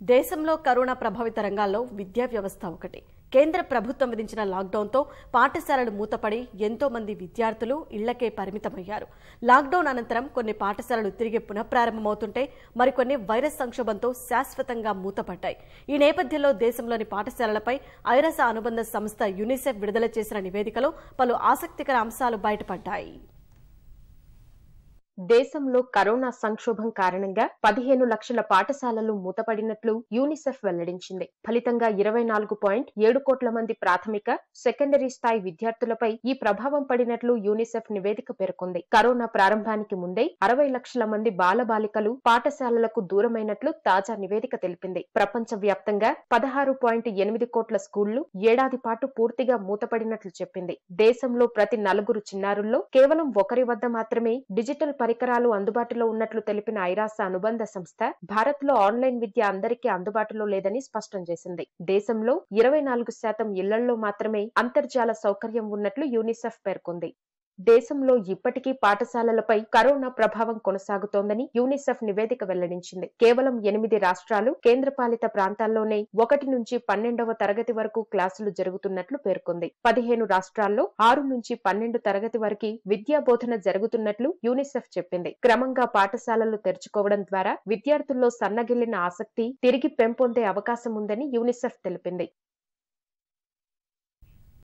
దేశంలో కరోనా ప్రభావిత రంగాల్లో విద్యా వ్యవస్థ ఒకటి కేంద్ర ప్రభుత్వం విధించిన లాక్డౌన్తో పాఠశాలలు మూతపడి ఎంతో మంది విద్యార్థులు ఇళ్లకే పరిమితమయ్యారు లాక్డౌన్ అనంతరం కొన్ని పాఠశాలలు తిరిగి పునఃప్రారంభమవుతుంటే మరికొన్ని వైరస్ సంక్షోభంతో శాశ్వతంగా మూతపడ్డాయి ఈ నేపథ్యంలో దేశంలోని పాఠశాలలపై ఐరస అనుబంధ సంస్థ యునిసెఫ్ విడుదల చేసిన నివేదికలో పలు ఆసక్తికర అంశాలు బయటపడ్డాయి దేశంలో కరోనా సంక్షోభం కారణంగా పదిహేను లక్షల పాఠశాలలు మూతపడినట్లు యూనిసెఫ్ వెల్లడించింది ఫలితంగా ఇరవై నాలుగు పాయింట్ ఏడు కోట్ల మంది ప్రాథమిక సెకండరీ స్థాయి విద్యార్థులపై ఈ ప్రభావం పడినట్లు యూనిసెఫ్ నివేదిక పేర్కొంది కరోనా ప్రారంభానికి ముందే అరవై లక్షల మంది బాలబాలికలు పాఠశాలలకు దూరమైనట్లు తాజా నివేదిక తెలిపింది ప్రపంచ వ్యాప్తంగా పదహారు పాయింట్ ఎనిమిది కోట్ల స్కూళ్లు ఏడాది పాటు పూర్తిగా మూతపడినట్లు చెప్పింది దేశంలో ప్రతి నలుగురు చిన్నారుల్లో కేవలం ఒకరి వద్ద మాత్రమే డిజిటల్ పరికరాలు అందుబాటులో ఉన్నట్లు తెలిపిన ఐరాస అనుబంధ సంస్థ భారత్ లో ఆన్లైన్ విద్య అందరికీ అందుబాటులో లేదని స్పష్టం చేసింది దేశంలో ఇరవై నాలుగు శాతం ఇళ్లలో మాత్రమే అంతర్జాల సౌకర్యం ఉన్నట్లు యూనిసెఫ్ పేర్కొంది దేశంలో ఇప్పటికీ పాఠశాలలపై కరోనా ప్రభావం కొనసాగుతోందని యూనిసెఫ్ నివేదిక వెల్లడించింది కేవలం ఎనిమిది రాష్ట్రాలు కేంద్రపాలిత ప్రాంతాల్లోనే ఒకటి నుంచి పన్నెండవ తరగతి వరకు క్లాసులు జరుగుతున్నట్లు పేర్కొంది పదిహేను రాష్ట్రాల్లో ఆరు నుంచి పన్నెండు తరగతి వరకు విద్యా బోధన జరుగుతున్నట్లు యూనిసెఫ్ చెప్పింది క్రమంగా పాఠశాలలు తెరుచుకోవడం ద్వారా విద్యార్థుల్లో సన్నగిల్లిన ఆసక్తి తిరిగి పెంపొందే అవకాశం ఉందని యూనిసెఫ్ తెలిపింది